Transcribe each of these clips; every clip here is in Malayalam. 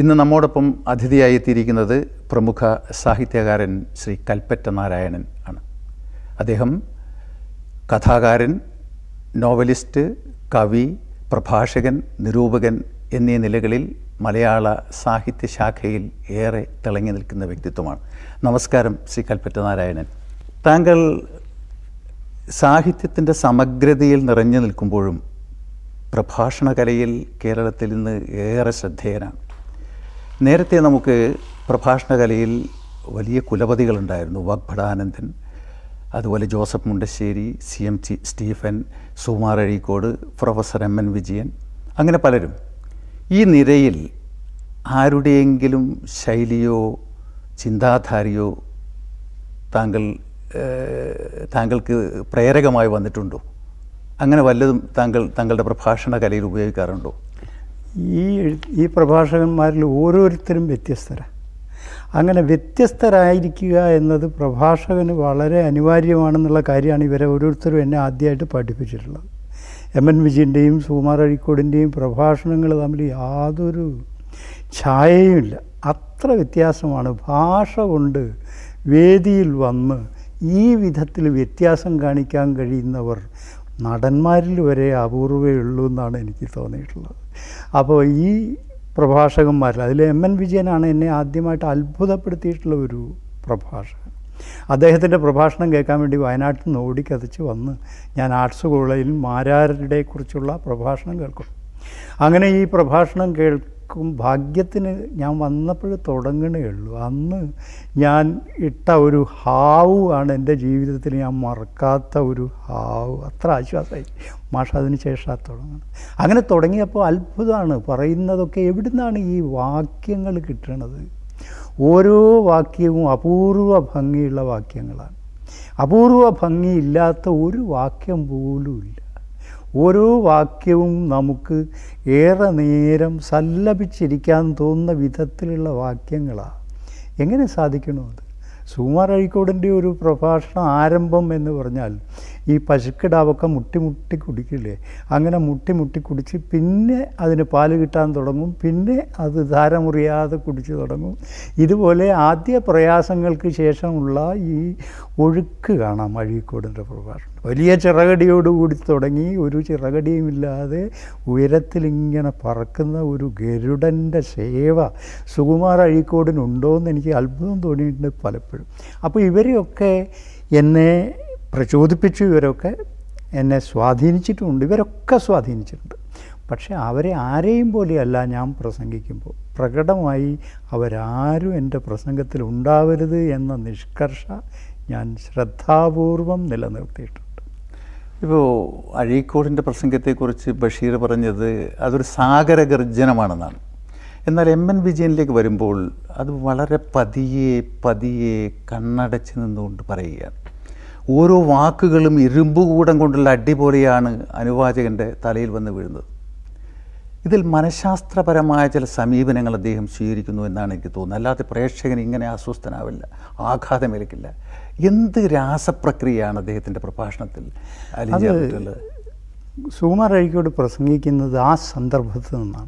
ഇന്ന് നമ്മോടൊപ്പം അതിഥിയായി എത്തിയിരിക്കുന്നത് പ്രമുഖ സാഹിത്യകാരൻ ശ്രീ കൽപ്പറ്റ നാരായണൻ ആണ് അദ്ദേഹം കഥാകാരൻ നോവലിസ്റ്റ് കവി പ്രഭാഷകൻ നിരൂപകൻ എന്നീ നിലകളിൽ മലയാള സാഹിത്യ ശാഖയിൽ ഏറെ തിളങ്ങി നിൽക്കുന്ന വ്യക്തിത്വമാണ് നമസ്കാരം ശ്രീ കൽപ്പറ്റ നാരായണൻ താങ്കൾ സാഹിത്യത്തിൻ്റെ സമഗ്രതയിൽ നിറഞ്ഞു നിൽക്കുമ്പോഴും പ്രഭാഷണ കലയിൽ കേരളത്തിൽ ഇന്ന് ഏറെ ശ്രദ്ധേയനാണ് നേരത്തെ നമുക്ക് പ്രഭാഷണ കലയിൽ വലിയ കുലപതികളുണ്ടായിരുന്നു വാഗ്ഭടാനന്ദൻ അതുപോലെ ജോസഫ് മുണ്ടശ്ശേരി സി എം ചി Stephen Sukumar Azhikode professor M N Vijayan അങ്ങനെ പലരും ഈ നിരയിൽ ആരുടെയെങ്കിലും ശൈലിയോ ചിന്താധാരയോ താങ്കൾ ഏഹ്, താങ്കൾക്ക് പ്രേരകമായി വന്നിട്ടുണ്ടോ അങ്ങനെ വല്ലതും താങ്കൾ താങ്കളുടെ പ്രഭാഷണ കലയിൽ ഉപയോഗിക്കാറുണ്ടോ ഈ എഴു- ഈ പ്രഭാഷകന്മാരിൽ ഓരോരുത്തരും വ്യത്യസ്തരാണ് അങ്ങനെ വ്യത്യസ്തരായിരിക്കുക എന്നത് പ്രഭാഷകന് വളരെ അനിവാര്യമാണെന്നുള്ള കാര്യമാണ് ഇവരെ ഓരോരുത്തരും എന്നെ ആദ്യമായിട്ട് പഠിപ്പിച്ചിട്ടുള്ളത് എം എൻ വിജയൻ്റെയും സുകുമാർ അഴീക്കോടിൻ്റെയും പ്രഭാഷണങ്ങൾ തമ്മിൽ യാതൊരു ഛായയുമില്ല അത്ര വ്യത്യാസമാണ് ഭാഷ കൊണ്ട് വേദിയിൽ വന്ന് ഈ വിധത്തിൽ വ്യത്യാസം കാണിക്കാൻ കഴിയുന്നവർ നടന്മാരിൽ വരെ അപൂർവമേ ഉള്ളൂ എന്നാണ് എനിക്ക് തോന്നിയിട്ടുള്ളത് അപ്പോൾ ഈ പ്രഭാഷകന്മാരിൽ അതിൽ എം എൻ വിജയനാണ് എന്നെ ആദ്യമായിട്ട് അത്ഭുതപ്പെടുത്തിയിട്ടുള്ള ഒരു പ്രഭാഷകൻ അദ്ദേഹത്തിൻ്റെ പ്രഭാഷണം കേൾക്കാൻ വേണ്ടി വയനാട്ടിൽ നിന്ന് ഓടിക്കതച്ച് വന്ന് ഞാൻ ആർട്സ് കോളേജിൽ മാരാരുടെ കുറിച്ചുള്ള പ്രഭാഷണം കേൾക്കും അങ്ങനെ ഈ പ്രഭാഷണം കേൾക്കും ഭാഗ്യത്തിന് ഞാൻ വന്നപ്പോൾ തുടങ്ങണേ ഉള്ളൂ അന്ന് ഞാൻ ഇട്ട ഒരു ഹാവ് ആണ് എൻ്റെ ജീവിതത്തിൽ ഞാൻ മറക്കാത്ത ഒരു ഹാവ് അത്ര ആശ്വാസമായി മാഷ അതിന് ശേഷം തുടങ്ങണം അങ്ങനെ തുടങ്ങിയപ്പോൾ അത്ഭുതമാണ് പറയുന്നതൊക്കെ എവിടുന്നാണ് ഈ വാക്യങ്ങൾ കിട്ടണത് ഓരോ വാക്യവും അപൂർവ ഭംഗിയുള്ള വാക്യങ്ങളാണ് അപൂർവ ഭംഗിയില്ലാത്ത ഒരു വാക്യം പോലും ഇല്ല ഓരോ വാക്യവും നമുക്ക് ഏറെ നേരം സല്ലപിച്ചിരിക്കാൻ തോന്നുന്ന വിധത്തിലുള്ള വാക്യങ്ങളാണ് എങ്ങനെ സാധിക്കണോ അത് സുകുമാർ അഴീക്കോടിൻ്റെ ഒരു പ്രഭാഷണ ആരംഭം എന്ന് പറഞ്ഞാൽ ഈ പശുക്കിടാവൊക്കെ മുട്ടി മുട്ടി കുടിക്കില്ലേ അങ്ങനെ മുട്ടി മുട്ടി കുടിച്ച് പിന്നെ അതിന് പാല് കിട്ടാൻ തുടങ്ങും പിന്നെ അത് ധാരമുറിയാതെ കുടിച്ച് തുടങ്ങും ഇതുപോലെ ആദ്യ പ്രയാസങ്ങൾക്ക് ശേഷമുള്ള ഈ ഒഴുക്ക് കാണാം അഴീക്കോടിൻ്റെ പ്രഭാഷണം വലിയ ചിറകടിയോടുകൂടി തുടങ്ങി ഒരു ചിറകടിയുമില്ലാതെ ഉയരത്തിലിങ്ങനെ പറക്കുന്ന ഒരു ഗരുഡൻ്റെ സേവ സുകുമാർ അഴീക്കോടിനുണ്ടോ എന്ന് എനിക്ക് അത്ഭുതം തോന്നിയിട്ടുണ്ട് പലപ്പോഴും അപ്പോൾ ഇവരെയൊക്കെ എന്നെ പ്രചോദിപ്പിച്ചു ഇവരൊക്കെ എന്നെ സ്വാധീനിച്ചിട്ടുമുണ്ട് ഇവരൊക്കെ സ്വാധീനിച്ചിട്ടുണ്ട് പക്ഷേ അവരെ ആരെയും പോലെയല്ല ഞാൻ പ്രസംഗിക്കുമ്പോൾ പ്രകടമായി അവരാരും എൻ്റെ പ്രസംഗത്തിൽ ഉണ്ടാവരുത് എന്ന നിഷ്കർഷ ഞാൻ ശ്രദ്ധാപൂർവം നിലനിർത്തിയിട്ടുണ്ട് ഇപ്പോൾ അഴീക്കോടിൻ്റെ പ്രസംഗത്തെക്കുറിച്ച് ബഷീർ പറഞ്ഞത് അതൊരു സാഗരഗർജനമാണെന്നാണ് എന്നാൽ എം എൻ വിജയനിലേക്ക് വരുമ്പോൾ അത് വളരെ പതിയെ പതിയെ കണ്ണടച്ച് നിന്നുകൊണ്ട് പറയുകയാണ് ഓരോ വാക്കുകളും ഇരുമ്പുകൂടം കൊണ്ടുള്ള അടി പോലെയാണ് അനുവാചകൻ്റെ തലയിൽ വന്ന് വീഴുന്നത് ഇതിൽ മനഃശാസ്ത്രപരമായ ചില സമീപനങ്ങൾ അദ്ദേഹം സ്വീകരിക്കുന്നു എന്നാണ് എനിക്ക് തോന്നുന്നത് അല്ലാതെ പ്രേക്ഷകൻ ഇങ്ങനെ അസ്വസ്ഥനാവില്ല ആഘാതമേൽക്കില്ല എന്ത് രാസപ്രക്രിയയാണ് അദ്ദേഹത്തിൻ്റെ പ്രഭാഷണത്തിൽ അലിഞ്ചേർന്നിട്ടുള്ളത് സുകുമാർ അഴീക്കോട് പ്രസംഗിക്കുന്നത് ആ സന്ദർഭത്തിൽ നിന്നാണ്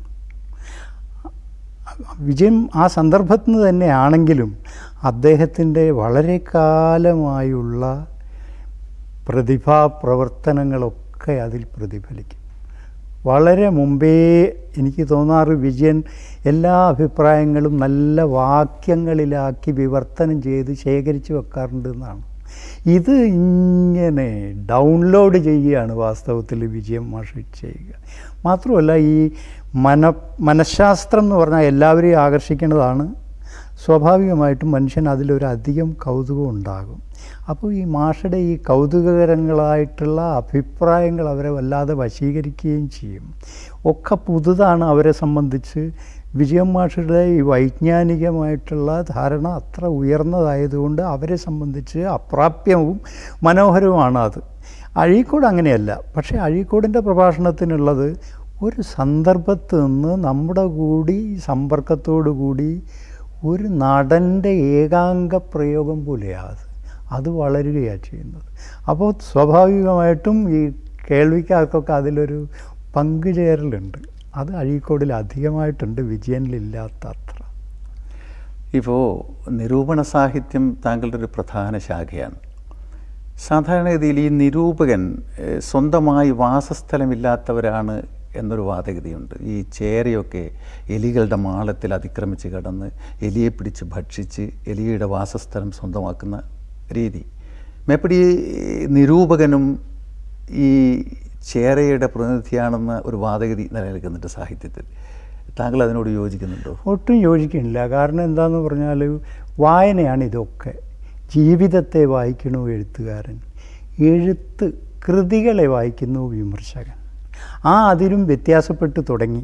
വിജയം ആ സന്ദർഭത്തിൽ നിന്ന് തന്നെയാണെങ്കിലും അദ്ദേഹത്തിൻ്റെ വളരെ കാലമായുള്ള പ്രതിഭാ പ്രവർത്തനങ്ങളൊക്കെ അതിൽ പ്രതിഫലിക്കും വളരെ മുമ്പേ എനിക്ക് തോന്നാറ് വിജയൻ എല്ലാ അഭിപ്രായങ്ങളും നല്ല വാക്യങ്ങളിലാക്കി വിവർത്തനം ചെയ്ത് ശേഖരിച്ച് വെക്കാറുണ്ട് എന്നാണ് ഇത് ഇങ്ങനെ ഡൗൺലോഡ് ചെയ്യുകയാണ് വാസ്തവത്തിൽ വിജയം മാഷ് ചെയ്യുക മാത്രമല്ല ഈ മന മനഃശാസ്ത്രം എന്ന് പറഞ്ഞാൽ എല്ലാവരെയും ആകർഷിക്കേണ്ടതാണ് സ്വാഭാവികമായിട്ടും മനുഷ്യൻ അതിലൊരധികം കൗതുകം ഉണ്ടാകും അപ്പോൾ ഈ മാഷയുടെ ഈ കൗതുകകരങ്ങളായിട്ടുള്ള അഭിപ്രായങ്ങൾ അവരെ വല്ലാതെ വശീകരിക്കുകയും ചെയ്യും ഒക്കെ പുതുതാണ് അവരെ സംബന്ധിച്ച് വിജയം മാഷയുടെ ഈ വൈജ്ഞാനികമായിട്ടുള്ള ധാരണ അത്ര ഉയർന്നതായതുകൊണ്ട് അവരെ സംബന്ധിച്ച് അപ്രാപ്യവും മനോഹരവുമാണ് അത് അഴീക്കോട് അങ്ങനെയല്ല പക്ഷേ അഴീക്കോടിൻ്റെ പ്രഭാഷണത്തിനുള്ളത് ഒരു സന്ദർഭത്ത് നിന്ന് നമ്മുടെ കൂടി സമ്പർക്കത്തോടു കൂടി ഒരു നടൻ്റെ ഏകാംഗ പ്രയോഗം പോലെയാണ് അത് അത് വളരുകയാണ് ചെയ്യുന്നത് അപ്പോൾ സ്വാഭാവികമായിട്ടും ഈ കേൾവിക്കാർക്കൊക്കെ അതിലൊരു പങ്കുചേരലുണ്ട് അത് അഴീക്കോടിൽ അധികമായിട്ടുണ്ട് വിജയനിലില്ലാത്ത അത്ര ഇപ്പോൾ നിരൂപണ സാഹിത്യം താങ്കളുടെ ഒരു പ്രധാന ശാഖയാണ് സാധാരണഗതിയിൽ ഈ നിരൂപകൻ ഏഹ്, സ്വന്തമായി വാസസ്ഥലമില്ലാത്തവരാണ് എന്നൊരു വാദഗതിയുണ്ട് ഈ ചേരയൊക്കെ എലികളുടെ മാളത്തിൽ അതിക്രമിച്ച് കടന്ന് എലിയെ പിടിച്ച് ഭക്ഷിച്ച് എലിയുടെ വാസസ്ഥലം സ്വന്തമാക്കുന്ന രീതി മേപ്പടി നിരൂപകനും ഈ ചേരയുടെ പ്രതിനിധിയാണെന്ന ഒരു വാദഗതി നിലനിൽക്കുന്നുണ്ട് സാഹിത്യത്തിൽ താങ്കൾ അതിനോട് യോജിക്കുന്നുണ്ടോ ഒട്ടും യോജിക്കുന്നില്ല കാരണം എന്താന്ന് പറഞ്ഞാൽ വായനയാണ് ഇതൊക്കെ ജീവിതത്തെ വായിക്കണു എഴുത്തുകാരൻ എഴുത്ത് കൃതികളെ വായിക്കുന്നു വിമർശകൻ ആ അതിലും വ്യത്യാസപ്പെട്ട് തുടങ്ങി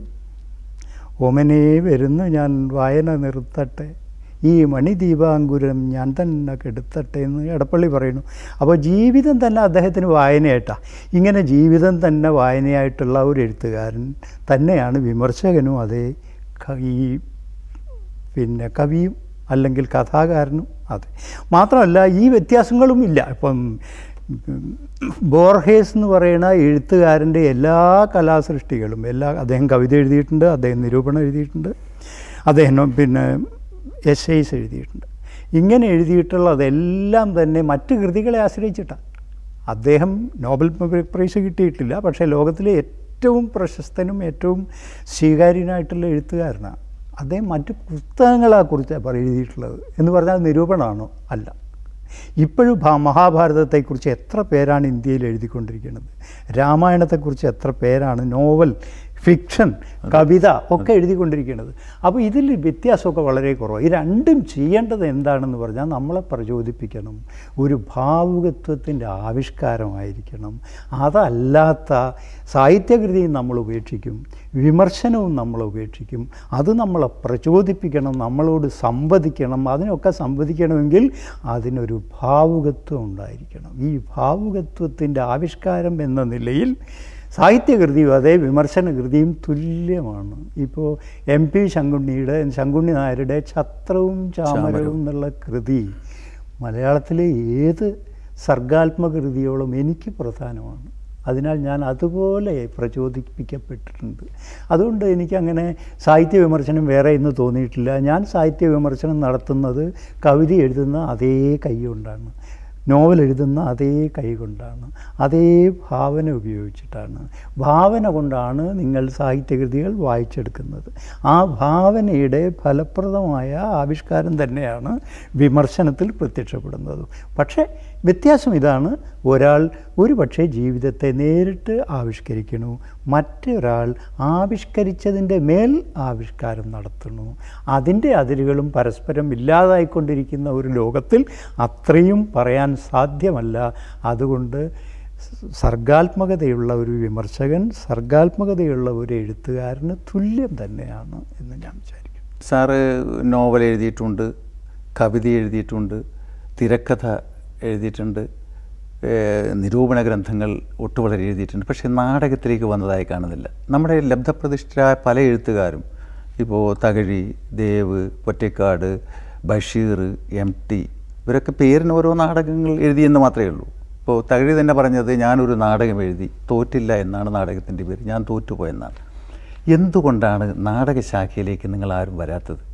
ഓമനേ വരുന്നു ഞാൻ വായന നിർത്തട്ടെ ഈ മണിദീപാങ്കുരം ഞാൻ തന്നെ കെടുത്തട്ടെ എന്ന് എടപ്പള്ളി പറയുന്നു അപ്പോൾ ജീവിതം തന്നെ അദ്ദേഹത്തിന് വായനയായിട്ടാണ് ഇങ്ങനെ ജീവിതം തന്നെ വായനയായിട്ടുള്ള ഒരു എഴുത്തുകാരൻ തന്നെയാണ് വിമർശകനും അതേ ക- ഈ പിന്നെ കവിയും അല്ലെങ്കിൽ കഥാകാരനും അതെ മാത്രമല്ല ഈ വ്യത്യാസങ്ങളും ഇല്ല ഇപ്പം ഉം, ബോർഹേസ് എന്ന് പറയുന്ന എഴുത്തുകാരൻ്റെ എല്ലാ കലാസൃഷ്ടികളും എല്ലാ അദ്ദേഹം കവിത എഴുതിയിട്ടുണ്ട് അദ്ദേഹം നിരൂപണം എഴുതിയിട്ടുണ്ട് അദ്ദേഹം പിന്നെ എസ് ഐസ് എഴുതിയിട്ടുണ്ട് ഇങ്ങനെ എഴുതിയിട്ടുള്ളതെല്ലാം തന്നെ മറ്റ് കൃതികളെ ആശ്രയിച്ചിട്ടാണ് അദ്ദേഹം നോബൽ പ്രൈസ് കിട്ടിയിട്ടില്ല പക്ഷേ ലോകത്തിലെ ഏറ്റവും പ്രശസ്തനും ഏറ്റവും സ്വീകാര്യനായിട്ടുള്ള എഴുത്തുകാരനാണ് അദ്ദേഹം മറ്റ് പുസ്തകങ്ങളെക്കുറിച്ച് എഴുതിയിട്ടുള്ളത് എന്ന് പറഞ്ഞാൽ നിരൂപണമാണോ അല്ല ഇപ്പോഴും ഭ- മഹാഭാരതത്തെക്കുറിച്ച് എത്ര പേരാണ് ഇന്ത്യയിൽ എഴുതിക്കൊണ്ടിരിക്കുന്നത് രാമായണത്തെക്കുറിച്ച് എത്ര പേരാണ് നോവൽ ഫിക്ഷൻ കവിത ഒക്കെ എഴുതിക്കൊണ്ടിരിക്കുന്നത് അപ്പോൾ ഇതിൽ വ്യത്യാസമൊക്കെ വളരെ കുറവാണ് ഈ രണ്ടും ചെയ്യേണ്ടത് എന്താണെന്ന് പറഞ്ഞാൽ നമ്മളെ പ്രചോദിപ്പിക്കണം ഒരു ഭാവുകത്വത്തിൻ്റെ ആവിഷ്കാരമായിരിക്കണം അതല്ലാത്ത സാഹിത്യകൃതിയും നമ്മൾ ഉപേക്ഷിക്കും വിമർശനവും നമ്മൾ ഉപേക്ഷിക്കും അത് നമ്മളെ പ്രചോദിപ്പിക്കണം നമ്മളോട് സംവദിക്കണം അതിനൊക്കെ സംവദിക്കണമെങ്കിൽ അതിനൊരു ഭാവുകത്വം ഉണ്ടായിരിക്കണം ഈ ഭാവുകത്വത്തിൻ്റെ ആവിഷ്കാരം എന്ന നിലയിൽ സാഹിത്യകൃതിയും അതേ വിമർശനകൃതിയും തുല്യമാണ് ഇപ്പോൾ എം പി ശങ്കുണ്ണിയുടെ ശങ്കുണ്ണി നായരുടെ ഛത്രവും ചാമരവും എന്നുള്ള കൃതി മലയാളത്തിലെ ഏത് സർഗാത്മകൃതിയോളം എനിക്ക് പ്രധാനമാണ് അതിനാൽ ഞാൻ അതുപോലെ പ്രചോദിപ്പിക്കപ്പെട്ടിട്ടുണ്ട് അതുകൊണ്ട് എനിക്കങ്ങനെ സാഹിത്യ വിമർശനം വേറെ ഇന്ന് തോന്നിയിട്ടില്ല ഞാൻ സാഹിത്യ വിമർശനം നടത്തുന്നത് കവിത എഴുതുന്ന അതേ കൈ കൊണ്ടാണ് നോവൽ എഴുതുന്ന അതേ കൈ കൊണ്ടാണ് അതേ ഭാവന ഉപയോഗിച്ചിട്ടാണ് ഭാവന കൊണ്ടാണ് നിങ്ങൾ സാഹിത്യകൃതികൾ വായിച്ചെടുക്കുന്നത് ആ ഭാവനയുടെ ഫലപ്രദമായ ആവിഷ്കാരം തന്നെയാണ് വിമർശനത്തിൽ പ്രത്യക്ഷപ്പെടുന്നത് പക്ഷേ വ്യത്യാസം ഇതാണ് ഒരാൾ ഒരു പക്ഷേ ജീവിതത്തെ നേരിട്ട് ആവിഷ്കരിക്കണു മറ്റൊരാൾ ആവിഷ്കരിച്ചതിൻ്റെ മേൽ ആവിഷ്കാരം നടത്തുന്നു അതിൻ്റെ അതിരുകളും പരസ്പരം ഇല്ലാതായിക്കൊണ്ടിരിക്കുന്ന ഒരു ലോകത്തിൽ അത്രയും പറയാൻ സാധ്യമല്ല അതുകൊണ്ട് സർഗാത്മകതയുള്ള ഒരു വിമർശകൻ സർഗാത്മകതയുള്ള ഒരു എഴുത്തുകാരന് തുല്യം തന്നെയാണ് എന്ന് ഞാൻ വിചാരിക്കും സാറ് നോവൽ എഴുതിയിട്ടുണ്ട് കവിത എഴുതിയിട്ടുണ്ട് തിരക്കഥ എഴുതിയിട്ടുണ്ട് ഏഹ് നിരൂപണ ഗ്രന്ഥങ്ങൾ ഒട്ടുവളരെ എഴുതിയിട്ടുണ്ട് പക്ഷേ നാടകത്തിലേക്ക് വന്നതായി കാണുന്നില്ല നമ്മുടെ ലബ്ധപ്രതിഷ്ഠരായ പല എഴുത്തുകാരും ഇപ്പോൾ തകഴി ദേവ് പൊറ്റക്കാട് ബഷീർ എം ടി ഇവരൊക്കെ പേരിന് ഓരോ നാടകങ്ങൾ എഴുതിയെന്ന് മാത്രമേ ഉള്ളൂ ഇപ്പോൾ തകഴി തന്നെ പറഞ്ഞത് ഞാനൊരു നാടകം എഴുതി തോറ്റില്ല എന്നാണ് നാടകത്തിൻ്റെ പേര് ഞാൻ തോറ്റുപോയെന്നാണ് എന്തുകൊണ്ടാണ് നാടകശാഖയിലേക്ക് നിങ്ങൾ ആരും വരാത്തത്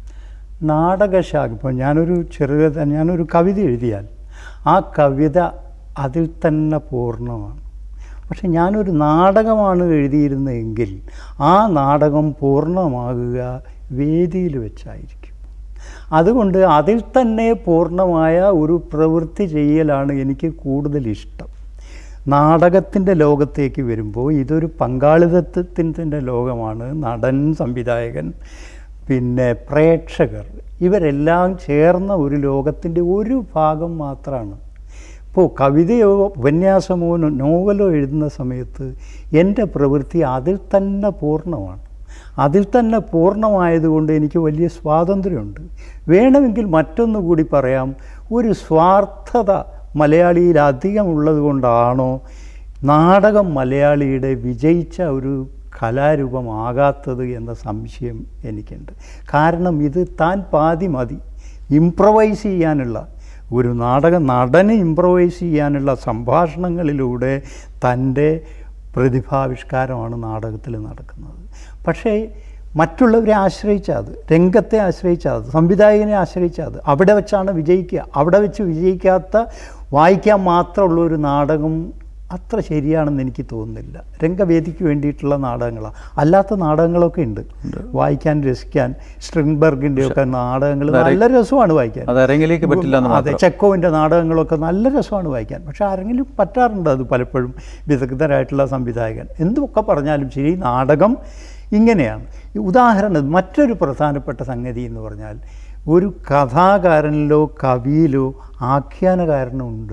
നാടകശാഖ ഇപ്പോൾ ഞാനൊരു ചെറുകഥ ഞാനൊരു കവിത എഴുതിയാൽ ആ കവിത അതിൽ തന്നെ പൂർണ്ണമാണ് പക്ഷെ ഞാനൊരു നാടകമാണ് എഴുതിയിരുന്നതെങ്കിൽ ആ നാടകം പൂർണ്ണമാകുക വേദിയിൽ വെച്ചായിരിക്കും അതുകൊണ്ട് അതിൽ തന്നെ പൂർണ്ണമായ ഒരു പ്രവൃത്തി ചെയ്യലാണ് എനിക്ക് കൂടുതൽ ഇഷ്ടം നാടകത്തിൻ്റെ ലോകത്തേക്ക് വരുമ്പോൾ ഇതൊരു പങ്കാളിത്തത്തിൻ്റെ ലോകമാണ് നടൻ സംവിധായകൻ പിന്നെ പ്രേക്ഷകർ ഇവരെല്ലാം ചേർന്ന ഒരു ലോകത്തിൻ്റെ ഒരു ഭാഗം മാത്രമാണ് ഇപ്പോൾ കവിതയോ ഉപന്യാസമോ നോവലോ എഴുതുന്ന സമയത്ത് എൻ്റെ പ്രവൃത്തി അതിൽ തന്നെ പൂർണ്ണമാണ് അതിൽ തന്നെ പൂർണ്ണമായതുകൊണ്ട് എനിക്ക് വലിയ സ്വാതന്ത്ര്യമുണ്ട് വേണമെങ്കിൽ മറ്റൊന്നു കൂടി പറയാം ഒരു സ്വാർത്ഥത മലയാളിയിൽ അധികം ഉള്ളത് കൊണ്ടാണോ നാടകം മലയാളിയുടെ വിജയിച്ച ഒരു കലാരൂപമാകാത്തത് എന്ന സംശയം എനിക്കുണ്ട് കാരണം ഇത് താൻ പാതി മതി ഇംപ്രവൈസ് ചെയ്യാനുള്ള ഒരു നാടക നടന് ഇംപ്രവൈസ് ചെയ്യാനുള്ള സംഭാഷണങ്ങളിലൂടെ തൻ്റെ പ്രതിഭാവിഷ്കാരമാണ് നാടകത്തിൽ നടക്കുന്നത് പക്ഷേ മറ്റുള്ളവരെ ആശ്രയിച്ചാൽ അത് രംഗത്തെ ആശ്രയിച്ചാൽ അത് സംവിധായകനെ ആശ്രയിച്ചാൽ അത് അവിടെ വെച്ചാണ് വിജയിക്കുക അവിടെ വെച്ച് വിജയിക്കാത്ത വായിക്കാൻ മാത്രമുള്ള ഒരു നാടകം അത്ര ശരിയാണെന്ന് എനിക്ക് തോന്നുന്നില്ല രംഗവേദിക്ക് വേണ്ടിയിട്ടുള്ള നാടകങ്ങളാണ് അല്ലാത്ത നാടകങ്ങളൊക്കെ ഉണ്ട് വായിക്കാൻ രസിക്കാൻ സ്ട്രിൻബർഗിൻ്റെ ഒക്കെ നാടകങ്ങൾ നല്ല രസമാണ് വായിക്കാൻ അത് അരങ്ങിലേക്ക് പറ്റില്ല എന്ന് അതെ ചെക്കോവിൻ്റെ നാടകങ്ങളൊക്കെ നല്ല രസമാണ് വായിക്കാൻ പക്ഷെ ആരെങ്കിലും പറ്റാറുണ്ട് അത് പലപ്പോഴും വിദഗ്ധരായിട്ടുള്ള സംവിധായകൻ എന്തൊക്കെ പറഞ്ഞാലും ശരി നാടകം ഇങ്ങനെയാണ് ഈ ഉദാഹരണം മറ്റൊരു പ്രധാനപ്പെട്ട സംഗതി എന്ന് പറഞ്ഞാൽ ഒരു കഥാകാരനിലോ കവിയിലോ ആഖ്യാനകാരനും ഉണ്ട്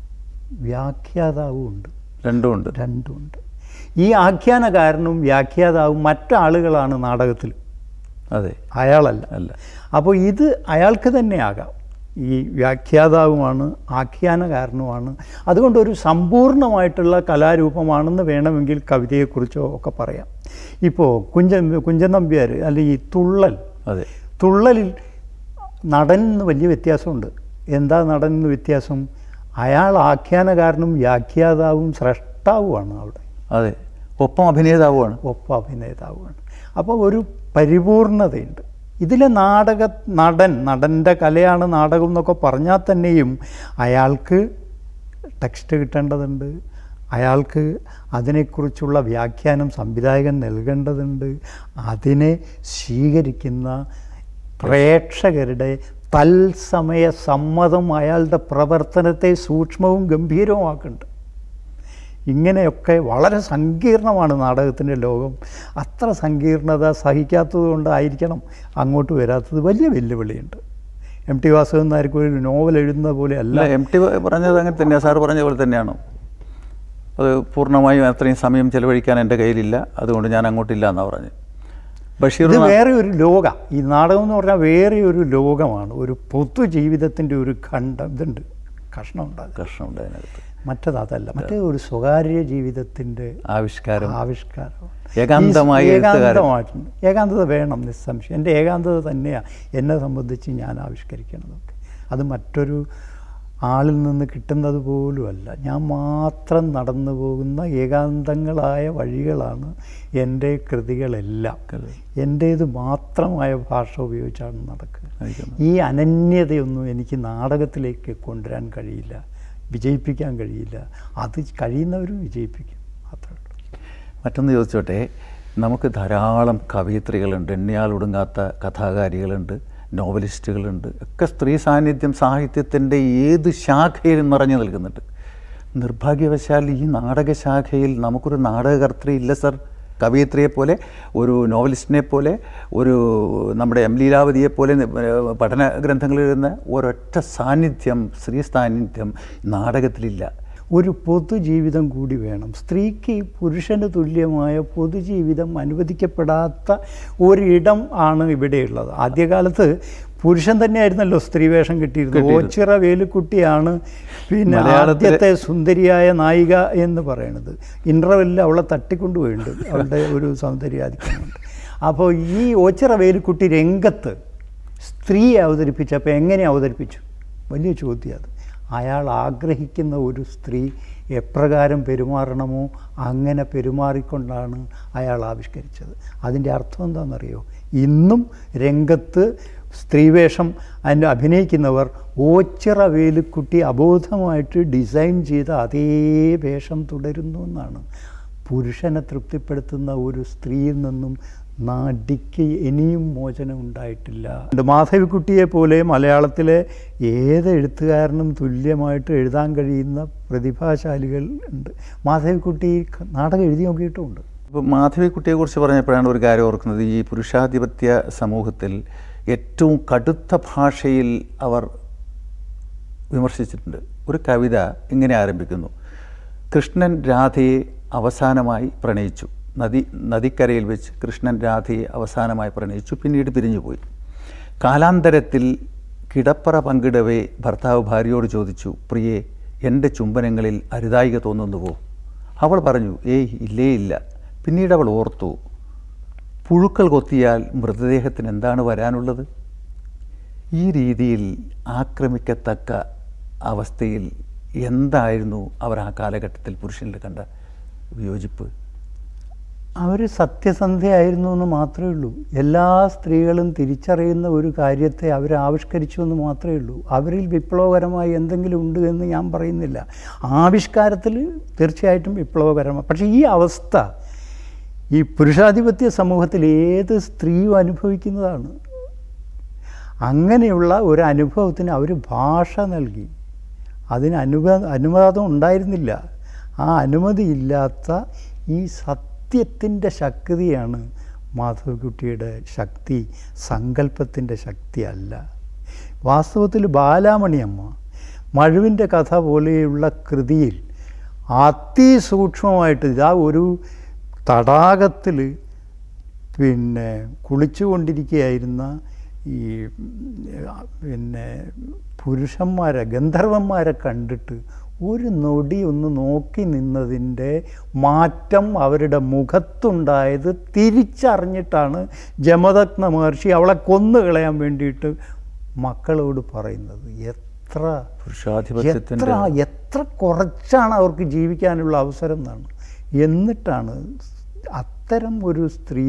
വ്യാഖ്യാതാവും ഉണ്ട് രണ്ടുമുണ്ട് രണ്ടുമുണ്ട് ഈ ആഖ്യാനകാരനും വ്യാഖ്യാതാവും മറ്റാളുകളാണ് നാടകത്തിൽ അതെ അയാളല്ല അല്ല അപ്പോൾ ഇത് അയാൾക്ക് തന്നെ ആകാം ഈ വ്യാഖ്യാതാവുമാണ് ആഖ്യാനകാരനുമാണ് അതുകൊണ്ട് ഒരു സമ്പൂർണ്ണമായിട്ടുള്ള കലാരൂപമാണെന്ന് വേണമെങ്കിൽ കവിതയെക്കുറിച്ചോ ഒക്കെ പറയാം ഇപ്പോൾ കുഞ്ചൻ കുഞ്ചൻ നമ്പ്യാർ അല്ലെങ്കിൽ ഈ തുള്ളൽ അതെ തുള്ളലിൽ നടനിന്ന് വലിയ വ്യത്യാസമുണ്ട് എന്താ നടനിന്ന് വ്യത്യാസം അയാൾ ആഖ്യാനകാരനും വ്യാഖ്യാതാവും സ്രഷ്ടാവുമാണ് അവിടെ അതെ ഒപ്പം അഭിനേതാവുമാണ് ഒപ്പം അഭിനേതാവുമാണ് അപ്പോൾ ഒരു പരിപൂർണതയുണ്ട് ഇതിലെ നാടക നടൻ നടൻ്റെ കലയാണ് നാടകം എന്നൊക്കെ പറഞ്ഞാൽ തന്നെയും അയാൾക്ക് ടെക്സ്റ്റ് കിട്ടേണ്ടതുണ്ട് അയാൾക്ക് അതിനെക്കുറിച്ചുള്ള വ്യാഖ്യാനം സംവിധായകൻ നൽകേണ്ടതുണ്ട് അതിനെ സ്വീകരിക്കുന്ന പ്രേക്ഷകരുടെ തത്സമയ സമ്മതം അയാളുടെ പ്രവർത്തനത്തെ സൂക്ഷ്മവും ഗംഭീരവുമാക്കുന്നുണ്ട് ഇങ്ങനെയൊക്കെ വളരെ സങ്കീർണമാണ് നാടകത്തിൻ്റെ ലോകം അത്ര സങ്കീർണത സഹിക്കാത്തത് കൊണ്ടായിരിക്കണം അങ്ങോട്ട് വരാത്തത് വലിയ വെല്ലുവിളിയുണ്ട് എം ടി വാസുദേവൻ നായർക്ക് ഒരു നോവൽ എഴുതുന്ന പോലെ അല്ല അല്ല എം ടി പറഞ്ഞത് അങ്ങനെ തന്നെയാണ് സാർ പറഞ്ഞ പോലെ തന്നെയാണോ അത് പൂർണ്ണമായും അത്രയും സമയം ചെലവഴിക്കാൻ എൻ്റെ കയ്യിലില്ല അതുകൊണ്ട് ഞാൻ അങ്ങോട്ടില്ല എന്നാണ് പറഞ്ഞത് ബഷീർ ഇത് വേറെ ഒരു ലോക ഈ നാടകം എന്ന് പറഞ്ഞാൽ വേറെ ഒരു ലോകമാണ് ഒരു പൊതു ജീവിതത്തിൻ്റെ ഒരു ഖണ്ഡം ഇതുണ്ട് കഷ്ണം ഉണ്ടാകും കഷ്ണമുണ്ട് അതിനകത്ത് മറ്റത് അതല്ല മറ്റേ ഒരു സ്വകാര്യ ജീവിതത്തിൻ്റെ ആവിഷ്കാരം ആവിഷ്കാരം ഏകാന്തമായി ഈ എഴുത്തുകാരൻ. ഏകാന്തമായിട്ടുണ്ട് ഏകാന്തത വേണം നിസ്സംശയം എൻ്റെ ഏകാന്തത തന്നെയാണ് എന്നെ സംബന്ധിച്ച് ഞാൻ ആവിഷ്കരിക്കണതൊക്കെ അത് മറ്റൊരു ആളിൽ നിന്ന് കിട്ടുന്നത് പോലുമല്ല ഞാൻ മാത്രം നടന്നു പോകുന്ന ഏകാന്തങ്ങളായ വഴികളാണ് എൻ്റെ കൃതികളെല്ലാം എൻ്റേത് മാത്രമായ ഭാഷ ഉപയോഗിച്ചാണ് നടക്കുക ആയിരിക്കുന്നു. ഈ അനന്യതയൊന്നും എനിക്ക് നാടകത്തിലേക്ക് കൊണ്ടുവരാൻ കഴിയില്ല വിജയിപ്പിക്കാൻ കഴിയില്ല അത് കഴിയുന്നവർ വിജയിപ്പിക്കും അത്രേ ഉള്ളൂ മറ്റൊന്ന് ചോദിച്ചോട്ടെ നമുക്ക് ധാരാളം കവയിത്രികളുണ്ട് എണ്ണിയാൽ ഒടുങ്ങാത്ത കഥാകാരികളുണ്ട് നോവലിസ്റ്റുകളുണ്ട് ഒക്കെ സ്ത്രീ സാന്നിധ്യം സാഹിത്യത്തിൻ്റെ ഏത് ശാഖയിലും നിറഞ്ഞു നിൽക്കുന്നുണ്ട് നിർഭാഗ്യവശാൽ ഈ നാടകശാഖയിൽ നമുക്കൊരു നാടകകർത്തൃ ഇല്ല സർ കവയിത്രിയെ പോലെ ഒരു നോവലിസ്റ്റിനെ പോലെ ഒരു നമ്മുടെ എം ലീലാവതിയെ പോലെ ഏഹ്, പഠന ഗ്രന്ഥങ്ങളിൽ എഴുതുന്ന ഒരൊറ്റ സാന്നിധ്യം സ്ത്രീ സാന്നിധ്യം നാടകത്തിലില്ല ഒരു പൊതുജീവിതം കൂടി വേണം സ്ത്രീക്ക് പുരുഷന് തുല്യമായ പൊതുജീവിതം അനുവദിക്കപ്പെടാത്ത ഒരിടം ആണ് ഇവിടെയുള്ളത് ആദ്യകാലത്ത് പുരുഷൻ തന്നെയായിരുന്നല്ലോ സ്ത്രീവേഷം കിട്ടിയിരുന്നത് കിട്ടിയിരുന്നത്. ഓച്ചിറ വേലുക്കുട്ടിയാണ് പിന്നെ മലയാളത്തിലെ- ആദ്യത്തെ സുന്ദരിയായ നായിക എന്ന് പറയുന്നത് ഇൻ്റർവെല്ലിൽ അവളെ തട്ടിക്കൊണ്ടുപോയിട്ടുണ്ട് അവളുടെ ഒരു സൗന്ദര്യാധിക്യം കൊണ്ട് അപ്പോൾ ഈ ഓച്ചിറ വേലുക്കുട്ടി രംഗത്ത് സ്ത്രീ അവതരിപ്പിച്ചപ്പോൾ എങ്ങനെ അവതരിപ്പിച്ചു വലിയ ചോദ്യം അത് അയാൾ ആഗ്രഹിക്കുന്ന ഒരു സ്ത്രീ എപ്രകാരം പെരുമാറണമോ അങ്ങനെ പെരുമാറിക്കൊണ്ടാണ് അയാൾ ആവിഷ്കരിച്ചത് അതിൻ്റെ അർത്ഥം എന്താണെന്നറിയോ ഇന്നും രംഗത്ത് സ്ത്രീവേഷം അതിൻ്റെ അഭിനയിക്കുന്നവർ ഓച്ചിറ വേലുക്കുട്ടി അബോധമായിട്ട് ഡിസൈൻ ചെയ്ത അതേ വേഷം തുടരുന്നു എന്നാണ് പുരുഷനെ തൃപ്തിപ്പെടുത്തുന്ന ഒരു സ്ത്രീയിൽ നിന്നും നടിക്ക് ഇനിയും മോചനം ഉണ്ടായിട്ടില്ല മാധവിക്കുട്ടിയെ പോലെ മലയാളത്തിലെ ഏത് എഴുത്തുകാരനും തുല്യമായിട്ട് എഴുതാൻ കഴിയുന്ന പ്രതിഭാശാലികൾ ഉണ്ട് മാധവിക്കുട്ടി നാടകം എഴുതി നോക്കിയിട്ടുമുണ്ട് ഇപ്പോൾ മാധവിക്കുട്ടിയെക്കുറിച്ച് പറഞ്ഞപ്പോഴാണ് ഒരു കാര്യം ഓർക്കുന്നത് ഈ പുരുഷാധിപത്യ സമൂഹത്തിൽ ഏറ്റവും കടുത്ത ഭാഷയിൽ അവർ വിമർശിച്ചിട്ടുണ്ട് ഒരു കവിത ഇങ്ങനെ ആരംഭിക്കുന്നു കൃഷ്ണൻ രാധയെ അവസാനമായി പ്രണയിച്ചു നദി നദിക്കരയിൽ വെച്ച് കൃഷ്ണൻ രാധയെ അവസാനമായി പ്രണയിച്ചു പിന്നീട് പിരിഞ്ഞുപോയി കാലാന്തരത്തിൽ കിടപ്പറ പങ്കിടവേ ഭർത്താവ് ഭാര്യയോട് ചോദിച്ചു പ്രിയേ എൻ്റെ ചുംബനങ്ങളിൽ അരുതായിക തോന്നുന്നുവോ അവൾ പറഞ്ഞു ഏയ് ഇല്ലേ ഇല്ല പിന്നീട് അവൾ ഓർത്തു പുഴുക്കൾ കൊത്തിയാൽ മൃതദേഹത്തിന് എന്താണ് വരാനുള്ളത് ഈ രീതിയിൽ ആക്രമിക്കത്തക്ക അവസ്ഥയിൽ എന്തായിരുന്നു അവർ ആ കാലഘട്ടത്തിൽ പുരുഷനിൽ കണ്ട വിയോജിപ്പ് അവർ സത്യസന്ധയായിരുന്നു എന്ന് മാത്രമേ ഉള്ളൂ എല്ലാ സ്ത്രീകളും തിരിച്ചറിയുന്ന ഒരു കാര്യത്തെ അവർ ആവിഷ്കരിച്ചു എന്ന് മാത്രമേ ഉള്ളൂ അവരിൽ വിപ്ലവകരമായി എന്തെങ്കിലും ഉണ്ട് എന്ന് ഞാൻ പറയുന്നില്ല ആവിഷ്കാരത്തിൽ തീർച്ചയായിട്ടും വിപ്ലവകരമാണ് പക്ഷേ ഈ അവസ്ഥ ഈ പുരുഷാധിപത്യ സമൂഹത്തിൽ ഏത് സ്ത്രീയും അനുഭവിക്കുന്നതാണ് അങ്ങനെയുള്ള ഒരു അനുഭവത്തിന് അവർ ഭാഷ നൽകി അതിന് അനുവാ അനുവാദം ഉണ്ടായിരുന്നില്ല ആ അനുമതിയില്ലാത്ത ഈ സത്യത്തിൻ്റെ ശക്തിയാണ് മാധവക്കുട്ടിയുടെ ശക്തി സങ്കല്പത്തിൻ്റെ ശക്തിയല്ല വാസ്തവത്തിൽ ബാലാമണിയമ്മ മഴുവിൻ്റെ കഥ പോലെയുള്ള കൃതിയിൽ അതിസൂക്ഷ്മമായിട്ട് ഇതാ ഒരു തടാകത്തിൽ പിന്നെ കുളിച്ചുകൊണ്ടിരിക്കുകയായിരുന്ന ഈ പിന്നെ പുരുഷന്മാരെ ഗന്ധർവന്മാരെ കണ്ടിട്ട് ഒരു നൊടി ഒന്ന് നോക്കി നിന്നതിൻ്റെ മാറ്റം അവരുടെ മുഖത്തുണ്ടായത് തിരിച്ചറിഞ്ഞിട്ടാണ് ജമദഗ്ന മഹർഷി അവളെ കൊന്നു കളയാൻ വേണ്ടിയിട്ട് മക്കളോട് പറയുന്നത് എത്ര പുരുഷാധിപത്യത്തിൻ്റെ എത്ര എത്ര കുറച്ചാണ് അവർക്ക് ജീവിക്കാനുള്ള അവസരം എന്നാണ് എന്നിട്ടാണ് അത്തരം ഒരു സ്ത്രീ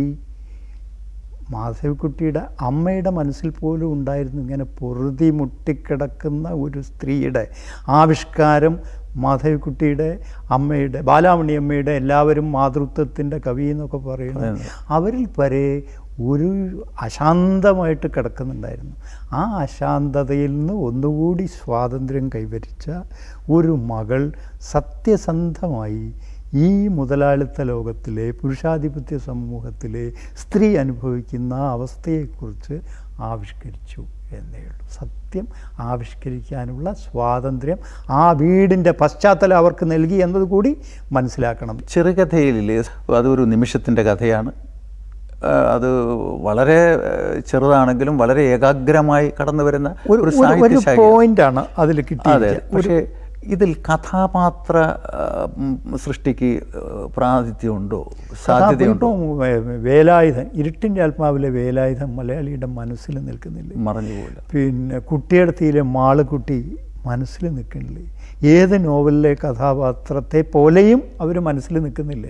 മാധവിക്കുട്ടിയുടെ അമ്മയുടെ മനസ്സിൽ പോലും ഉണ്ടായിരുന്നു ഇങ്ങനെ പൊറുതി മുട്ടിക്കിടക്കുന്ന ഒരു സ്ത്രീയുടെ ആവിഷ്കാരം മാധവിക്കുട്ടിയുടെ അമ്മയുടെ ബാലാമണി അമ്മയുടെ എല്ലാവരും മാതൃത്വത്തിൻ്റെ കവി എന്നൊക്കെ പറയുന്നു പറയുന്നു. അവരിൽ വരെ ഒരു അശാന്തമായിട്ട് കിടക്കുന്നുണ്ടായിരുന്നു ആ അശാന്തതയിൽ നിന്ന് ഒന്നുകൂടി സ്വാതന്ത്ര്യം കൈവരിച്ച ഒരു മകൾ സത്യസന്ധമായി ഈ മുതലാളിത്ത ലോകത്തിലെ പുരുഷാധിപത്യ സമൂഹത്തിലെ സ്ത്രീ അനുഭവിക്കുന്ന അവസ്ഥയെക്കുറിച്ച് ആവിഷ്കരിച്ചു എന്നേ ഉള്ളൂ സത്യം ആവിഷ്കരിക്കാനുള്ള സ്വാതന്ത്ര്യം ആ വീടിൻ്റെ പശ്ചാത്തലം അവർക്ക് നൽകി എന്നതുകൂടി മനസ്സിലാക്കണം ചെറുകഥയിൽ അതൊരു നിമിഷത്തിൻ്റെ കഥയാണ് ആ, അത് വളരെ ആ, ചെറുതാണെങ്കിലും വളരെ ഏകാഗ്രമായി കടന്നു വരുന്ന ഒരു ഒരു ഒരു- ഒരു സാഹിത്യ ശാഖ പോയിന്റാണ് അതിൽ അതെ കിട്ടിയത് പക്ഷേ ഇതിൽ കഥാപാത്ര ആ, ഉം, സൃഷ്ടിക്ക് ആ, പ്രാതിഥ്യമുണ്ടോ സാധ്യതയുണ്ടോ ഇപ്പം വേലായുധൻ ഇരുട്ടിൻ്റെ ആത്മാവിലെ വേലായുധൻ മലയാളിയുടെ മനസ്സിൽ നിൽക്കുന്നില്ല മറഞ്ഞു പോകില്ല പിന്നെ കുട്ടിയടത്തിയിലെ മാളുകുട്ടി മനസ്സിൽ നിൽക്കുന്നില്ലേ ഏത് നോവലിലെ കഥാപാത്രത്തെ പോലെയും അവർ മനസ്സിൽ നിൽക്കുന്നില്ലേ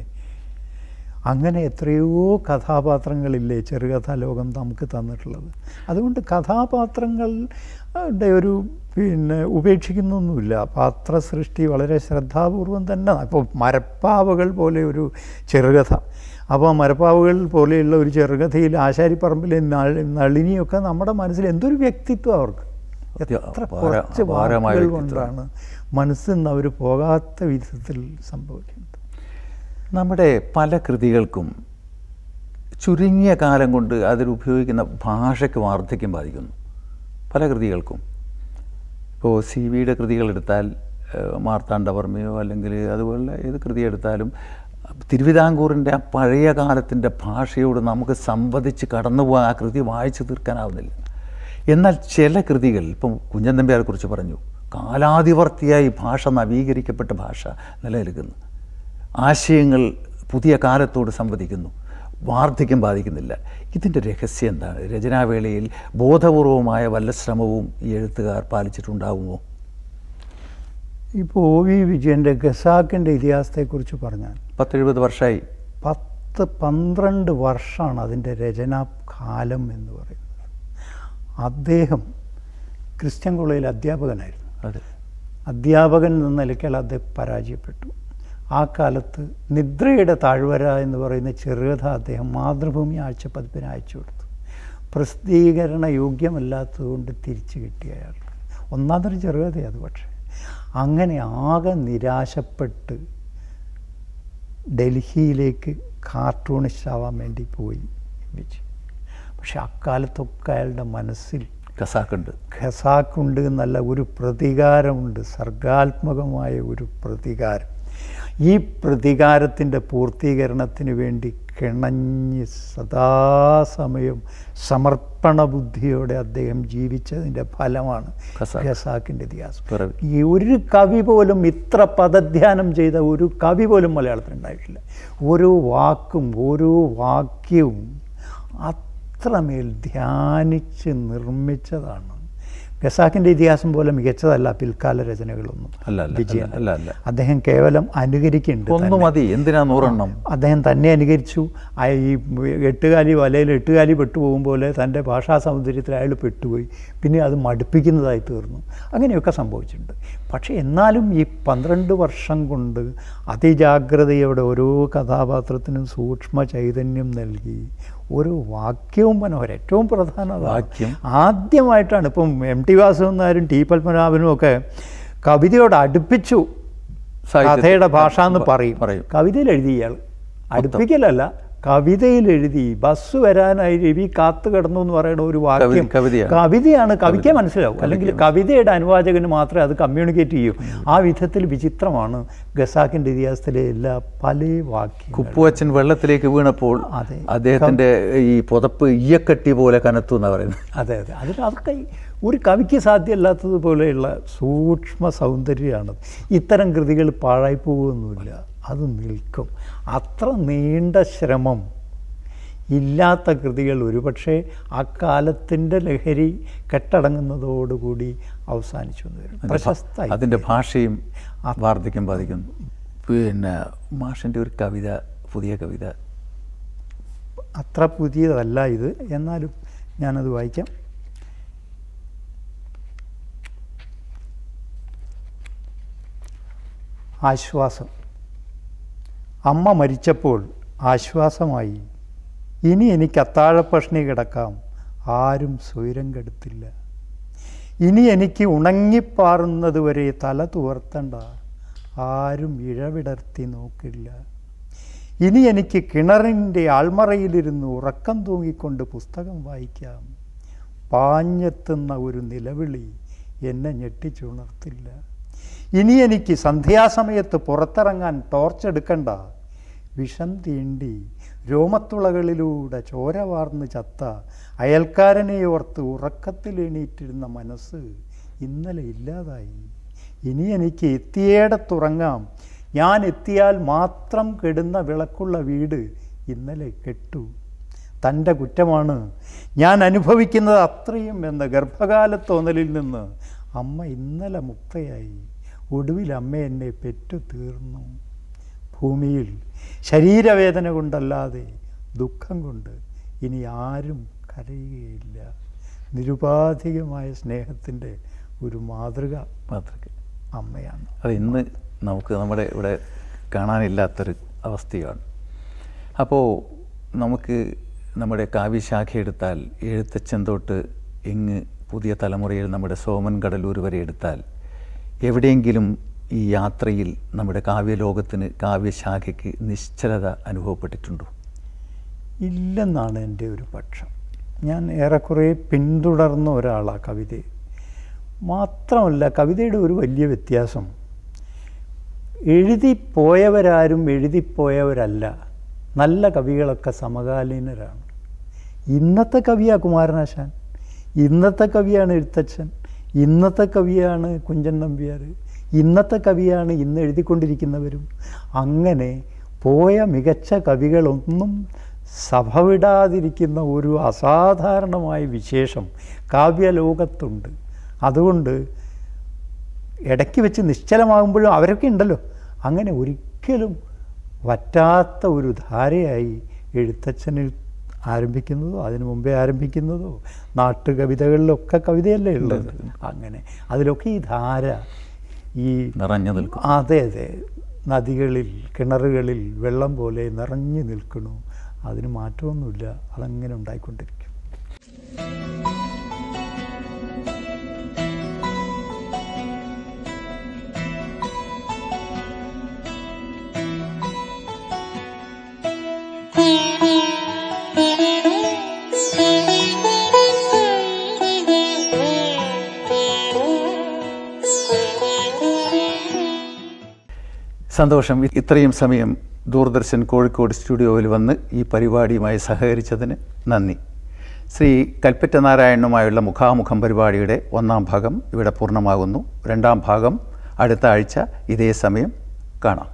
അങ്ങനെ എത്രയോ കഥാപാത്രങ്ങളില്ലേ ചെറുകഥാ ലോകം നമുക്ക് തന്നിട്ടുള്ളത് അതുകൊണ്ട് കഥാപാത്രങ്ങളുടെ ഒരു പിന്നെ ഉപേക്ഷിക്കുന്നൊന്നുമില്ല പാത്ര സൃഷ്ടി വളരെ ശ്രദ്ധാപൂർവം തന്നെ ഇപ്പോൾ മരപ്പാവകൾ പോലെ ഒരു ചെറുകഥ അപ്പോൾ മരപ്പാവുകൾ പോലെയുള്ള ഒരു ചെറുകഥയിൽ ആശാരിപ്പറമ്പിലെ നളി- നളിനിയൊക്കെ നമ്മുടെ മനസ്സിൽ എന്തൊരു വ്യക്തിത്വം അവർക്ക് എത്ര അപാര- കുറച്ച് അപാരമായ വാക്കുകൾ വ്യക്തിത്വം. കൊണ്ടാണ് മനസ്സിൽ നിന്ന് അവർ പോകാത്ത വിധത്തിൽ സംഭവിക്കുന്നത് നമ്മുടെ പല കൃതികൾക്കും ചുരുങ്ങിയ കാലം കൊണ്ട് അതിൽ ഉപയോഗിക്കുന്ന ഭാഷയ്ക്ക് വാർദ്ധക്യം ബാധിക്കുന്നു പല കൃതികൾക്കും ഇപ്പോൾ സി വിയുടെ കൃതികൾ എടുത്താൽ ഏഹ്, മാർത്താണ്ഡവർമ്മയോ അല്ലെങ്കിൽ അതുപോലെ ഏത് കൃതി എടുത്താലും തിരുവിതാംകൂറിൻ്റെ ആ പഴയ കാലത്തിൻ്റെ ഭാഷയോട് നമുക്ക് സംവദിച്ച് കടന്നു പോകാൻ ആ കൃതി വായിച്ചു തീർക്കാനാവുന്നില്ല എന്നാൽ ചില കൃതികൾ ഇപ്പം കുഞ്ഞൻ നമ്പ്യാരെ കുറിച്ച് പറഞ്ഞു കാലാതിവർത്തിയായി ഭാഷ നവീകരിക്കപ്പെട്ട ഭാഷ നിലനിൽക്കുന്നു ആശയങ്ങൾ പുതിയ കാലത്തോട് സംവദിക്കുന്നു വാർദ്ധക്യം ബാധിക്കുന്നില്ല ഇതിൻ്റെ രഹസ്യം എന്താണ് രചനാവേളയിൽ ബോധപൂർവമായ വല്ല ശ്രമവും ഈ എഴുത്തുകാർ പാലിച്ചിട്ടുണ്ടാകുമോ ഇപ്പോൾ ഒ വി വിജയൻ്റെ ഖസാക്കിൻ്റെ ഇതിഹാസത്തെക്കുറിച്ച് പറഞ്ഞാൽ പത്തെഴുപത് വർഷമായി പത്ത് പന്ത്രണ്ട് വർഷമാണ് അതിൻ്റെ രചനാ കാലം എന്ന് പറയുന്നത് അദ്ദേഹം ക്രിസ്ത്യൻ കോളേജിൽ അധ്യാപകനായിരുന്നു അതെ അധ്യാപകൻ എന്ന നിലയ്ക്കാൽ അദ്ദേഹം പരാജയപ്പെട്ടു ആ കാലത്ത് നിദ്രയുടെ താഴ്വര എന്ന് പറയുന്ന ചെറുകഥ അദ്ദേഹം മാതൃഭൂമി ആഴ്ചപ്പതിപ്പിന് അയച്ചു കൊടുത്തു പ്രസിദ്ധീകരണ യോഗ്യമല്ലാത്തതുകൊണ്ട് തിരിച്ചു കിട്ടിയ അയാൾക്ക് ഒന്നാം തരം ചെറുകഥയാണ് അത് പക്ഷേ അങ്ങനെ ആകെ നിരാശപ്പെട്ട് ഡൽഹിയിലേക്ക് കാർട്ടൂണിസ്റ്റ് ആവാൻ വേണ്ടി പോയി വിജയ് പക്ഷെ അക്കാലത്തൊക്കെ അയാളുടെ മനസ്സിൽ ഖസാക്കുണ്ട് ഖസാക്കുണ്ട് എന്നല്ല ഒരു പ്രതികാരമുണ്ട് സർഗാത്മകമായ ഒരു പ്രതികാരം ഈ പ്രതികാരത്തിൻ്റെ പൂർത്തീകരണത്തിന് വേണ്ടി കിണഞ്ഞ് സദാസമയം സമർപ്പണ ബുദ്ധിയോടെ അദ്ദേഹം ജീവിച്ചതിൻ്റെ ഫലമാണ് ഖസാക്ക്. ഖസാക്കിൻ്റെ ഇതിഹാസം പിറവി. ഈ ഒരു കവി പോലും ഇത്ര പദധ്യാനം ചെയ്ത ഒരു കവി പോലും മലയാളത്തിൽ ഉണ്ടായിട്ടില്ല ഓരോ വാക്കും ഓരോ വാക്യവും അത്രമേൽ ധ്യാനിച്ച് നിർമ്മിച്ചതാണ് ഖസാക്കിൻ്റെ ഇതിഹാസം പോലെ മികച്ചതല്ല പിൽക്കാല രചനകളൊന്നും അല്ല അല്ല വിജയൻ അല്ല അല്ല അദ്ദേഹം കേവലം അനുകരിക്കുന്നുണ്ട് ഒന്ന് മതി എന്തിനാ നൂറെണ്ണം അദ്ദേഹം തന്നെ അനുകരിച്ചു ആ ഈ എട്ടുകാലി വലയിൽ എട്ടുകാലി പെട്ടുപോകും പോലെ തൻ്റെ ഭാഷാ സൗന്ദര്യത്തിൽ അയാൾ പെട്ടുപോയി പിന്നെ അത് മടുപ്പിക്കുന്നതായി തീർന്നു അങ്ങനെയൊക്കെ സംഭവിച്ചിട്ടുണ്ട് പക്ഷേ എന്നാലും ഈ പന്ത്രണ്ട് വർഷം കൊണ്ട് അതിജാഗ്രതയോടെ ഓരോ കഥാപാത്രത്തിനും സൂക്ഷ്മ ചൈതന്യം നൽകി ഓരോ വാക്യവും മനോഹരം ഏറ്റവും പ്രധാന അതാണ്. വാക്യം. ആദ്യമായിട്ടാണ് ഇപ്പം എം ടി വാസുദേവൻ നായരും ടി പത്മനാഭനും ഒക്കെ കവിതയോട് അടുപ്പിച്ചു സാഹിത്യത്തിൽ കഥയുടെ ഭാഷ എന്ന് പറയും പറയും. കവിതയിൽ എഴുതി ഇയാൾ അടുപ്പിക്കലല്ല കവിതയിൽ എഴുതി ബസ് വരാനായി രവി കാത്തു കിടന്നു എന്ന് പറയുന്ന ഒരു വാക്യം കവി- കവിതയാണ്. കവിതയാണ് കവിക്ക് മനസ്സിലാവും അല്ലെങ്കിൽ കവിതയുടെ അനുവാചകന് മാത്രമേ അത് കമ്മ്യൂണിക്കേറ്റ് ചെയ്യൂ ആ വിധത്തിൽ വിചിത്രമാണ് ഖസാക്കിൻ്റെ ഇതിഹാസത്തിലെ എല്ലാ പല വാക്യങ്ങളും കുപ്പുവച്ചൻ വെള്ളത്തിലേക്ക് വീണപ്പോൾ അതെ. അദ്ദേഹത്തിന്റെ ഈ പുതപ്പ് ഈയക്കട്ടി പോലെ കനത്തു എന്നാ പറയുന്നത് അതെ അതെ അതിൽ അതൊക്കെ ഒരു കവിക്ക് സാധ്യമല്ലാത്തതുപോലെയുള്ള സൂക്ഷ്മ സൗന്ദര്യമാണ് ഇത്തരം കൃതികൾ പാഴായി പോകുമൊന്നുമില്ല അത് നിൽക്കും അത്ര നീണ്ട ശ്രമം ഇല്ലാത്ത കൃതികൾ ഒരുപക്ഷെ അക്കാലത്തിൻ്റെ ലഹരി കെട്ടടങ്ങുന്നതോടുകൂടി അവസാനിച്ചു എന്ന് വരും പ്രശസ്ത അതിന്റെ ഭാഷയും വാർദ്ധക്യം ബാധിക്കുന്നു പിന്നെ മാഷിന്റെ ഒരു കവിത പുതിയ കവിത അത്ര പുതിയതല്ല ഇത് എന്നാലും ഞാനത് വായിക്കാം ആശ്വാസം അമ്മ മരിച്ചപ്പോൾ ആശ്വാസമായി ഇനി എനിക്ക് അത്താഴപ്പഷ്ണി കിടക്കാം ആരും സ്വൈരം കെടുത്തില്ല ഇനി എനിക്ക് ഉണങ്ങിപ്പാറുന്നതുവരെ തല തുവർത്തണ്ട ആരും ഇഴവിടർത്തി നോക്കില്ല ഇനി എനിക്ക് കിണറിൻ്റെ ആൾമറയിലിരുന്ന് ഉറക്കം തൂങ്ങിക്കൊണ്ട് പുസ്തകം വായിക്കാം പാഞ്ഞെത്തുന്ന ഒരു നിലവിളി എന്നെ ഞെട്ടിച്ചുണർത്തില്ല ഇനി എനിക്ക് സന്ധ്യാസമയത്ത് പുറത്തിറങ്ങാൻ ടോർച്ചെടുക്കണ്ട വിഷം തീണ്ടി രോമത്തുളകളിലൂടെ ചോര വാർന്ന് ചത്ത അയൽക്കാരനെ ഓർത്ത് ഉറക്കത്തിലെണീറ്റിരുന്ന മനസ്സ് ഇന്നലെ ഇല്ലാതായി ഇനി എനിക്ക് എത്തിയേടത്തുറങ്ങാം ഞാൻ എത്തിയാൽ മാത്രം കെടുന്ന വിളക്കുള്ള വീട് ഇന്നലെ കെട്ടു തൻ്റെ കുറ്റമാണ് ഞാൻ അനുഭവിക്കുന്നത് അത്രയും എന്ന ഗർഭകാലത്തോന്നലിൽ നിന്ന് അമ്മ ഇന്നലെ മുക്തയായി ഒടുവിൽ അമ്മ എന്നെ പെറ്റു തീർന്നു ഭൂമിയിൽ ശരീരവേദന കൊണ്ടല്ലാതെ ദുഃഖം കൊണ്ട് ഇനി ആരും കരയുകയില്ല നിരുപാധികമായ സ്നേഹത്തിൻ്റെ ഒരു മാതൃക മാതൃക അമ്മയാണ് അത് ഇന്ന് നമുക്ക് നമ്മുടെ ഇവിടെ കാണാനില്ലാത്തൊരു അവസ്ഥയാണ് അപ്പോൾ നമുക്ക് നമ്മുടെ കാവ്യശാഖ എടുത്താൽ എഴുത്തച്ഛൻ തൊട്ട് ഇങ്ങ് പുതിയ തലമുറയിൽ നമ്മുടെ സോമൻ കടലൂർ വരെ എടുത്താൽ എവിടെയെങ്കിലും ഈ യാത്രയിൽ നമ്മുടെ കാവ്യലോകത്തിന് കാവ്യശാഖയ്ക്ക് നിശ്ചലത അനുഭവപ്പെട്ടിട്ടുണ്ടോ ഇല്ലെന്നാണ് എൻ്റെ ഒരു പക്ഷം ഞാൻ ഏറെക്കുറെ പിന്തുടർന്ന ഒരാളാണ് കവിതയെ മാത്രമല്ല കവിതയുടെ ഒരു വലിയ വ്യത്യാസം എഴുതിപ്പോയവരാരും എഴുതിപ്പോയവരല്ല നല്ല കവികളൊക്കെ സമകാലീനരാണ് ഇന്നത്തെ കവിയാണ് കുമാരനാശാൻ ഇന്നത്തെ കവിയാണ് എഴുത്തച്ഛൻ ഇന്നത്തെ കവിയാണ് കുഞ്ചൻ നമ്പ്യാർ ഇന്നത്തെ കവിയാണ് ഇന്ന് എഴുതിക്കൊണ്ടിരിക്കുന്നവരും അങ്ങനെ പോയ മികച്ച കവികളൊന്നും സഭ വിടാതിരിക്കുന്ന ഒരു അസാധാരണമായ വിശേഷം കാവ്യലോകത്തുണ്ട് അതുകൊണ്ട് ഇടയ്ക്ക് വെച്ച് നിശ്ചലമാകുമ്പോഴും അവരൊക്കെ ഉണ്ടല്ലോ അങ്ങനെ ഒരിക്കലും വറ്റാത്ത ഒരു ധാരയായി എഴുത്തച്ഛനിൽ ആരംഭിക്കുന്നതോ അതിനു മുമ്പേ ആരംഭിക്കുന്നതോ നാട്ടുകവിതകളിലൊക്കെ കവിതയല്ലേ ഉള്ളത് അങ്ങനെ അതിലൊക്കെ ഈ ധാര ഈ നിറഞ്ഞു നിൽക്കും അതെ അതെ നദികളിൽ കിണറുകളിൽ വെള്ളം പോലെ നിറഞ്ഞു നിൽക്കണു അതിന് മാറ്റമൊന്നുമില്ല അതങ്ങനെ ഉണ്ടായിക്കൊണ്ടിരിക്കും സന്തോഷം ഇത്രയും സമയം ദൂരദർശൻ കോഴിക്കോട് സ്റ്റുഡിയോയിൽ വന്ന് ഈ പരിപാടിയുമായി സഹകരിച്ചതിന് നന്ദി ശ്രീ കൽപ്പറ്റ നാരായണനുമായുള്ള മുഖാമുഖം പരിപാടിയുടെ ഒന്നാം ഭാഗം ഇവിടെ പൂർണ്ണമാകുന്നു രണ്ടാം ഭാഗം അടുത്ത ആഴ്ച ഇതേ സമയം കാണാം